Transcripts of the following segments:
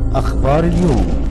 أخبار اليوم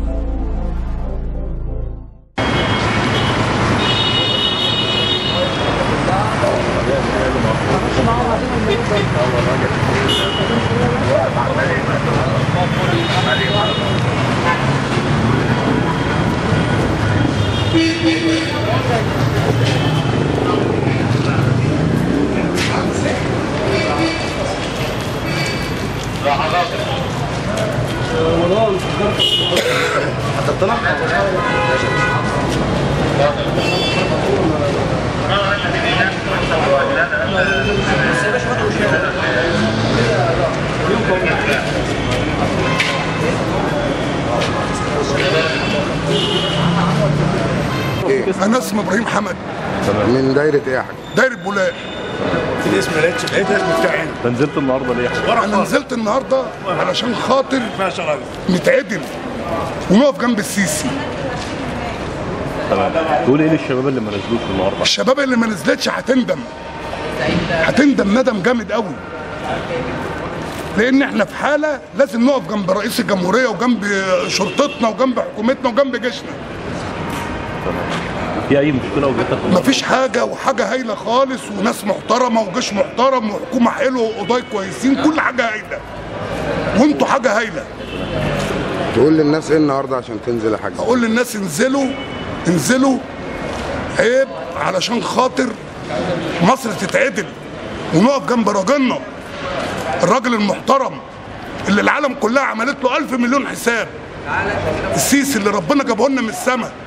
انا اسمي ابراهيم حمد من دايرة ايه يا حاج؟ دايره بولاق الاسم ما لقيتش لقيت الاسم بتاعي هنا انت نزلت النهارده ليه؟ انا نزلت النهارده علشان خاطر ما شاء الله نتعدل ونقف جنب السيسي تمام تقول ايه للشباب اللي ما نزلوش النهارده؟ الشباب اللي ما نزلتش هتندم هتندم ندم جامد قوي لان احنا في حاله لازم نقف جنب رئيس الجمهوريه وجنب شرطتنا وجنب حكومتنا وجنب جيشنا في اي مشكله واجهتك النهارده؟ مفيش حاجه وحاجه هايله خالص وناس محترمه وجيش محترم وحكومه حلوه وقضاي كويسين كل حاجه هايله وانتوا حاجه هايله تقول للناس ايه النهارده عشان تنزل يا حاج؟ اقول للناس انزلوا انزلوا عيب علشان خاطر مصر تتعدل ونقف جنب راجلنا الراجل المحترم اللي العالم كلها عملت له ألف مليون حساب السيسي اللي ربنا جابه لنا من السماء